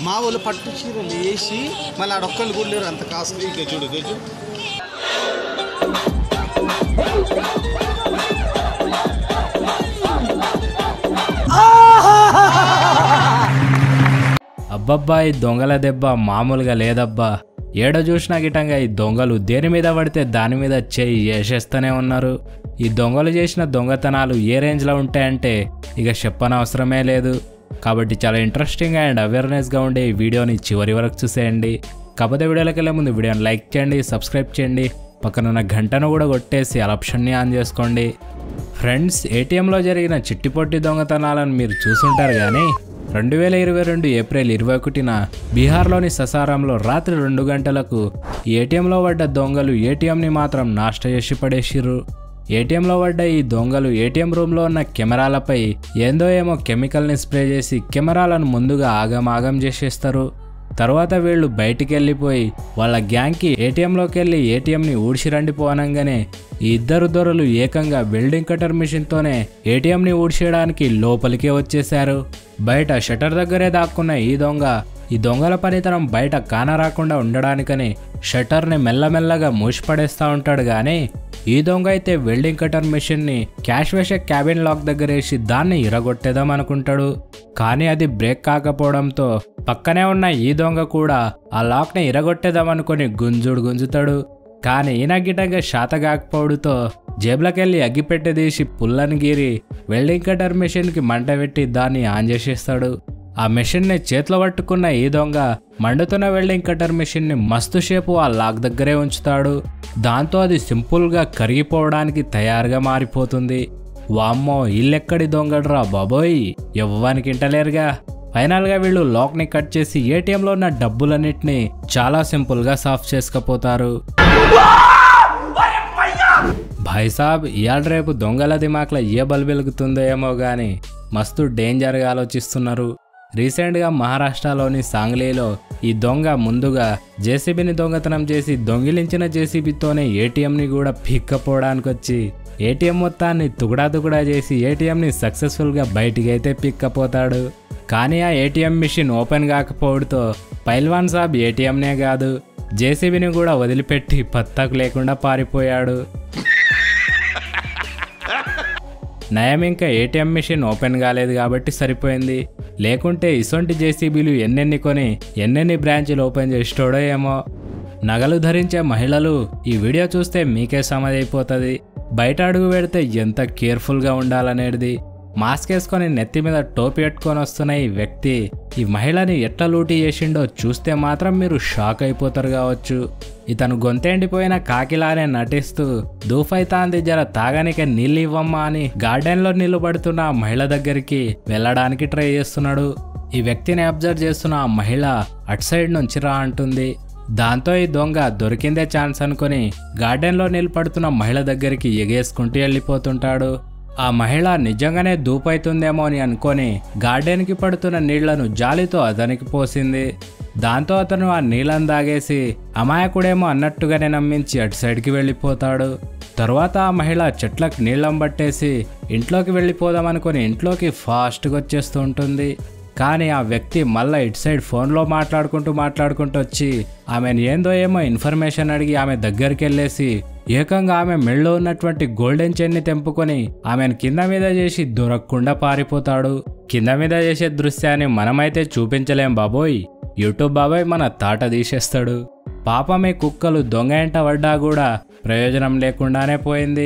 మా వాళ్ళు పట్టు చీరలు వేసి మళ్ళీ ఆడొక్కళ్ళు కూడా లేరు అంత కాస్ట్లీ ఇక చూడు ఇక చూడు అబ్బబ్బా ఈ దొంగల దెబ్బ మామూలుగా లేదబ్బా ఏడ చూసినా గిటంగా ఈ దొంగలు దేని మీద పడితే దాని మీద చెయ్యి వేసేస్తూనే ఉన్నారు ఈ దొంగలు చేసిన దొంగతనాలు ఏ రేంజ్లో ఉంటాయంటే ఇక చెప్పనవసరమే లేదు కాబట్టి చాలా ఇంట్రెస్టింగ్ అండ్ అవేర్నెస్గా ఉండే ఈ వీడియోని చివరి వరకు చూసేయండి కాకపోతే వీడియోలోకి వెళ్ళే ముందు వీడియోని లైక్ చేయండి సబ్స్క్రైబ్ చేయండి పక్కన ఉన్న గంటను కూడా కొట్టేసి అలా ఆప్షన్ని ఆన్ చేసుకోండి ఫ్రెండ్స్ ఏటీఎంలో జరిగిన చిట్టిపొట్టి దొంగతనాలను మీరు చూసుంటారు కానీ రెండు వేల ఇరవై రెండు ఏప్రిల్ ఇరవై ఒకటిన బీహార్లోని ససారంలో రాత్రి రెండు గంటలకు ఏటీఎంలో పడ్డ దొంగలు ఏటీఎంని మాత్రం నాష్ట చేసి పడేసిర్రు ఏటీఎంలో పడ్డ ఈ దొంగలు ఏటీఎం రూమ్లో ఉన్న కెమెరాలపై ఏందో ఏమో కెమికల్ని స్ప్రే చేసి కెమెరాలను ముందుగా ఆగమాగం చేసేస్తారు తర్వాత వీళ్ళు బయటికి వెళ్ళిపోయి వాళ్ళ గ్యాంగ్కి ఏటీఎంలోకి వెళ్ళి ఏటీఎంని ఊడ్చిరండి పోనంగానే ఈ ఇద్దరు దొరలు ఏకంగా వెల్డింగ్ కటర్ మిషన్తోనే ఏటీఎంని ఊడ్చేయడానికి లోపలికే వచ్చేశారు బయట షటర్ దగ్గరే దాక్కున్న ఈ దొంగ ఈ దొంగల పనితనం బయట కానరాకుండా ఉండడానికని షట్టర్ని మెల్లమెల్లగా మూసిపడేస్తూ ఉంటాడు కానీ ఈ దొంగ అయితే వెల్డింగ్ కటర్ మెషిన్ని క్యాష్ వేసే క్యాబిన్ లాక్ దగ్గర వేసి దాన్ని ఇరగొట్టేదాం అనుకుంటాడు కానీ అది బ్రేక్ కాకపోవడంతో పక్కనే ఉన్న ఈ దొంగ కూడా ఆ లాక్ని ఇరగొట్టేదాం అనుకుని గుంజుడు గుంజుతాడు కానీ ఈయన గిటంగా శాత కాకపోవడంతో జేబులకెళ్ళి అగ్గిపెట్టె తీసి పుల్లని గీరి వెల్డింగ్ కటర్ మెషిన్కి మంట పెట్టి దాన్ని ఆన్ చేసేస్తాడు ఆ మెషిన్ని చేతిలో పట్టుకున్న ఈ దొంగ మండుతున్న వెల్డింగ్ కటర్ మెషిన్ని మస్తు షేపు ఆ లాక్ దగ్గరే ఉంచుతాడు దాంతో అది సింపుల్గా కరిగిపోవడానికి తయారుగా మారిపోతుంది వామ్మో ఇల్లెక్కడి దొంగడ్రా బాబోయ్ ఎవ్వనికి ఇంటలేరుగా ఫైనల్గా వీళ్ళు లాక్ని కట్ చేసి ఏటీఎంలో ఉన్న డబ్బులన్నిటిని చాలా సింపుల్గా సాఫ్ చేసుకుపోతారు భాయ్ సాబ్ ఇవాళ రేపు దొంగల దిమాక్లో ఏ బల్ వెలుగుతుందో ఏమో కానీ మస్తు డేంజర్గా ఆలోచిస్తున్నారు రీసెంట్గా మహారాష్ట్రలోని సాంగ్లీలో ఈ దొంగ ముందుగా జేసీబీని దొంగతనం చేసి దొంగిలించిన జేసీబీతోనే ఏటీఎంని కూడా పిక్కపోవడానికి వచ్చి ఏటీఎం మొత్తాన్ని తుగుడా తుగుడా చేసి ఏటీఎంని సక్సెస్ఫుల్గా బయటికి అయితే పిక్కపోతాడు కానీ ఆ ఏటీఎం మిషన్ ఓపెన్ కాకపోవడంతో పైల్వాన్ సాబ్ ఏటీఎంనే కాదు జేసీబీని కూడా వదిలిపెట్టి పత్తాకు లేకుండా పారిపోయాడు నయం ఇంకా ఏటీఎం మిషన్ ఓపెన్ కాలేదు కాబట్టి సరిపోయింది లేకుంటే ఇసొంటి జేసీబీలు ఎన్నెన్ని కొని ఎన్నెన్ని బ్రాంచీలు ఓపెన్ చేసేటోడో ఏమో నగలు ధరించే మహిళలు ఈ వీడియో చూస్తే మీకే సమదైపోతుంది బయట అడుగు పెడితే ఎంత కేర్ఫుల్గా ఉండాలనేది మాస్క్ వేసుకొని నెత్తి మీద టోపీ పెట్టుకొని వస్తున్న ఈ వ్యక్తి ఈ మహిళని ఎట్లా లూటీ చేసిండో చూస్తే మాత్రం మీరు షాక్ అయిపోతారు కావచ్చు ఇతను గొంతెండిపోయిన కాకిలానే నటిస్తూ దూఫైతాంది జర తాగనికే నీళ్ళు ఇవ్వమ్మా అని గార్డెన్లో నిలబడుతున్న ఆ మహిళ దగ్గరికి వెళ్ళడానికి ట్రై చేస్తున్నాడు ఈ వ్యక్తిని అబ్జర్వ్ చేస్తున్న ఆ మహిళ అటు సైడ్ నుంచి రా అంటుంది దాంతో ఈ దొంగ దొరికిందే ఛాన్స్ అనుకుని గార్డెన్లో నిలబడుతున్న మహిళ దగ్గరికి ఎగేసుకుంటూ వెళ్ళిపోతుంటాడు ఆ మహిళ నిజంగానే దూపైతుందేమో అని అనుకొని గార్డెన్కి పడుతున్న నీళ్లను జాలితో అతనికి పోసింది దాంతో అతను ఆ నీళ్ళని దాగేసి అమాయకుడేమో అన్నట్టుగానే నమ్మించి అటు సైడ్కి వెళ్ళిపోతాడు తరువాత ఆ మహిళ చెట్లకు నీళ్ళం పట్టేసి ఇంట్లోకి వెళ్ళిపోదాం అనుకుని ఇంట్లోకి ఫాస్ట్గా వచ్చేస్తూ ఉంటుంది కానీ ఆ వ్యక్తి మళ్ళీ ఇటు సైడ్ ఫోన్లో మాట్లాడుకుంటూ మాట్లాడుకుంటూ వచ్చి ఆమెను ఏందో ఏమో ఇన్ఫర్మేషన్ అడిగి ఆమె దగ్గరికి వెళ్ళేసి ఏకంగా ఆమె మెళ్ళో ఉన్నటువంటి గోల్డెన్ చైన్ని తెంపుకొని ఆమెను కింద మీద చేసి దొరకకుండా పారిపోతాడు కింద మీద చేసే దృశ్యాన్ని మనమైతే చూపించలేం బాబోయ్ యూట్యూబ్ బాబాయ్ మన తాట తీసేస్తాడు పాపమే కుక్కలు దొంగ ఎంట పడ్డా కూడా ప్రయోజనం లేకుండానే పోయింది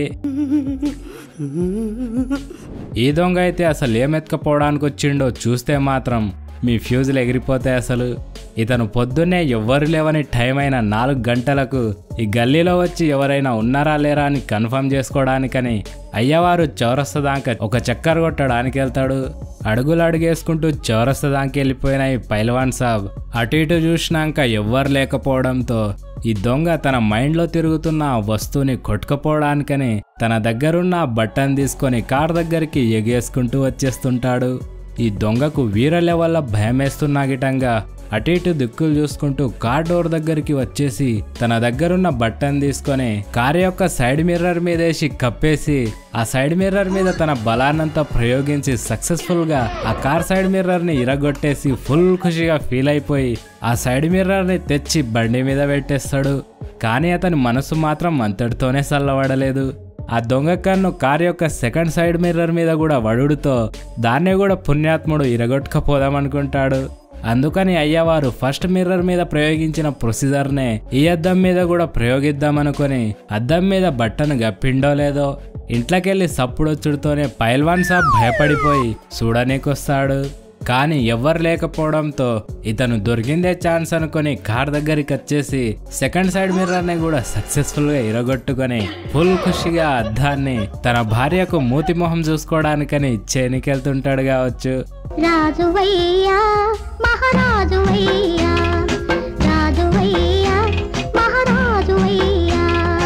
ఈ దొంగ అయితే అసలు ఏం ఎత్తుకపోవడానికి వచ్చిండో చూస్తే మాత్రం మీ ఫ్యూజులు ఎగిరిపోతాయి అసలు ఇతను పొద్దున్నే ఎవ్వరు లేవని టైం అయిన నాలుగు గంటలకు ఈ గల్లీలో వచ్చి ఎవరైనా ఉన్నారా లేరా అని కన్ఫర్మ్ చేసుకోవడానికని అయ్యవారు చౌరస్తా దాకా ఒక చక్కర కొట్టడానికి వెళ్తాడు అడుగులు అడుగేసుకుంటూ చౌరస్తా దాకా వెళ్ళిపోయిన ఈ పైల్వాన్ సాబ్ అటు ఇటు చూసినాక ఎవ్వరు లేకపోవడంతో ఈ దొంగ తన మైండ్లో తిరుగుతున్న ఆ వస్తువుని కొట్టుకుపోవడానికని తన దగ్గరున్న ఆ బట్టన్ తీసుకొని కార్ దగ్గరికి ఎగేసుకుంటూ వచ్చేస్తుంటాడు ఈ దొంగకు వీర లెవెల్ల భయమేస్తున్నా గిటంగా అటు ఇటు దిక్కులు చూసుకుంటూ కార్ డోర్ దగ్గరికి వచ్చేసి తన దగ్గరున్న బట్టన్ తీసుకొని కార్ యొక్క సైడ్ మిర్రర్ మీద వేసి కప్పేసి ఆ సైడ్ మిర్రర్ మీద తన బలాన్నంతా ప్రయోగించి సక్సెస్ఫుల్ గా ఆ కార్ సైడ్ మిర్రర్ ని ఇరగొట్టేసి ఫుల్ ఖుషిగా ఫీల్ అయిపోయి ఆ సైడ్ మిర్రర్ ని తెచ్చి బండి మీద పెట్టేస్తాడు కానీ అతని మనసు మాత్రం అంతటితోనే చల్లబడలేదు ఆ దొంగ కన్ను కార్ యొక్క సెకండ్ సైడ్ మిర్రర్ మీద కూడా వడుడుతో దాన్ని కూడా పుణ్యాత్ముడు ఇరగొట్టుకపోదామనుకుంటాడు అందుకని అయ్యవారు ఫస్ట్ మిర్రర్ మీద ప్రయోగించిన ప్రొసీజర్నే ఈ అద్దం మీద కూడా ప్రయోగిద్దామనుకొని అద్దం మీద బట్టను గప్పిండో లేదో ఇంట్లోకెళ్ళి సప్పుడొచ్చుడుతోనే పైల్వాన్ సాబ్ భయపడిపోయి చూడనీకొస్తాడు కానీ ఎవ్వరు లేకపోవడంతో ఇతను దొరికిందే ఛాన్స్ అనుకొని కార్ దగ్గరికి వచ్చేసి సెకండ్ సైడ్ మిర్రర్ని కూడా సక్సెస్ఫుల్ గా ఇరగొట్టుకొని ఫుల్ ఖుషిగా ఆ అద్దాన్ని తన భార్యకు మూతి మొహం చూసుకోవడానికని చేనికెళ్తుంటాడు కావచ్చు రాజువయ్యా మహారాజువయ్యా రాజువయ్యా మహారాజువయ్యా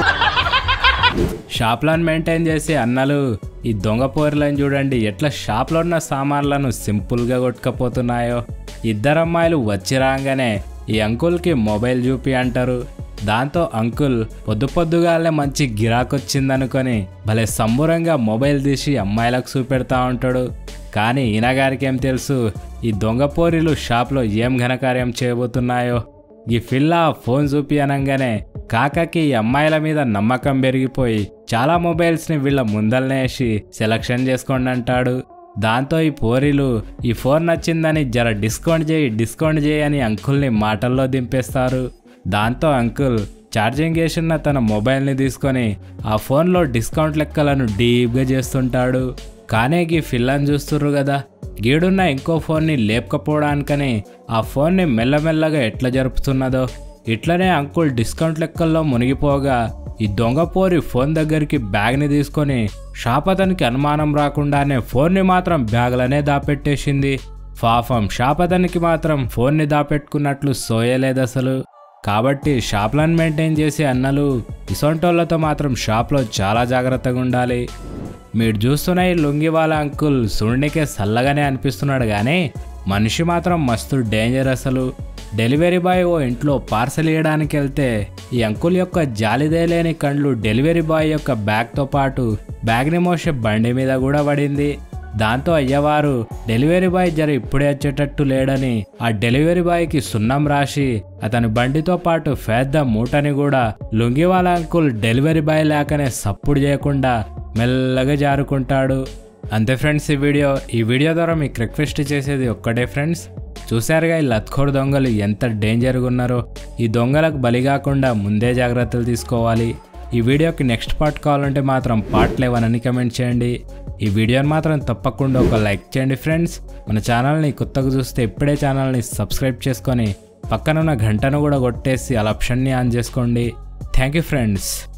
షాప్లను మెయింటైన్ చేసే అన్నలు ఈ దొంగ పోర్లను చూడండి ఎట్లా షాప్లో ఉన్న సామాన్లను సింపుల్గా కొట్టుకపోతున్నాయో ఇద్దరమ్మాయిలు వచ్చి రాగానే ఈ అంకుల్కి మొబైల్ చూపి అంటారు దాంతో అంకుల్ పొద్దు పొద్దుగాలే మంచి గిరాకొచ్చిందనుకొని భలే సంబురంగా మొబైల్ తీసి అమ్మాయిలకు చూపెడతా ఉంటాడు కానీ ఈయనగారికి ఏం తెలుసు ఈ దొంగ పోరీలు షాప్లో ఏం ఘనకార్యం చేయబోతున్నాయో ఈ ఫిల్లా ఫోన్ చూపి అనగానే కాకకి ఈ అమ్మాయిల మీద నమ్మకం పెరిగిపోయి చాలా మొబైల్స్ ని వీళ్ళ ముందలనే వేసి సెలక్షన్ చేసుకోండి అంటాడు దాంతో ఈ పోరీలు ఈ ఫోన్ నచ్చిందని జర డిస్కౌంట్ చేయి డిస్కౌంట్ చేయి అని అంకుల్ని మాటల్లో దింపేస్తారు దాంతో అంకుల్ ఛార్జింగ్ చేసిన తన మొబైల్ని తీసుకొని ఆ ఫోన్లో డిస్కౌంట్ లెక్కలను డీప్గా చేస్తుంటాడు కానీ ఈ ఫిల్లని చూస్తుర్రు కదా గీడున్న ఇంకో ఫోన్ని లేపకపోవడానికని ఆ ఫోన్ని మెల్లమెల్లగా ఎట్లా జరుపుతున్నదో ఇట్లనే అంకుల్ డిస్కౌంట్ లెక్కల్లో మునిగిపోగా ఈ దొంగ పోరి ఫోన్ దగ్గరికి బ్యాగ్ని తీసుకొని షాప్ అతనికి అనుమానం రాకుండానే ఫోన్ని మాత్రం బ్యాగ్లనే దాపెట్టేసింది పాపం షాప్ అతనికి మాత్రం ఫోన్ని దాపెట్టుకున్నట్లు సోయలేదు అసలు కాబట్టి షాప్లను మెయింటైన్ చేసే అన్నలు ఇసొంటోళ్లతో మాత్రం షాప్లో చాలా జాగ్రత్తగా ఉండాలి మీరు చూస్తున్న ఈ లుంగివాల అంకుల్ సుండికే చల్లగానే అనిపిస్తున్నాడు కానీ మనిషి మాత్రం మస్తు డేంజర్ అసలు డెలివరీ బాయ్ ఓ ఇంట్లో పార్సల్ ఇవ్వడానికి వెళ్తే ఈ అంకుల్ యొక్క జాలిదే లేని కండ్లు డెలివరీ బాయ్ యొక్క బ్యాగ్తో పాటు బ్యాగ్ని మోసే బండి మీద కూడా పడింది దాంతో అయ్యవారు డెలివరీ బాయ్ జర ఇప్పుడే వచ్చేటట్టు లేడని ఆ డెలివరీ బాయ్కి సున్నం రాసి అతని బండితో పాటు పెద్ద మూటని కూడా లుంగివాల అంకుల్ డెలివరీ బాయ్ లేకనే సప్పుడు చేయకుండా మెల్లగా జారుకుంటాడు అంతే ఫ్రెండ్స్ ఈ వీడియో ఈ వీడియో ద్వారా మీకు రిక్వెస్ట్ చేసేది ఒక్కటే ఫ్రెండ్స్ చూశారుగా ఈ లత్కోర్ దొంగలు ఎంత డేంజర్గా ఉన్నారో ఈ దొంగలకు బలి కాకుండా ముందే జాగ్రత్తలు తీసుకోవాలి ఈ వీడియోకి నెక్స్ట్ పార్ట్ కావాలంటే మాత్రం పార్ట్ లేవనని కమెంట్ చేయండి ఈ వీడియోని మాత్రం తప్పకుండా ఒక లైక్ చేయండి ఫ్రెండ్స్ మన ఛానల్ని కొత్తగా చూస్తే ఇప్పుడే ఛానల్ని సబ్స్క్రైబ్ చేసుకొని పక్కనున్న గంటను కూడా కొట్టేసి అలా ఆప్షన్ని ఆన్ చేసుకోండి థ్యాంక్ యూ ఫ్రెండ్స్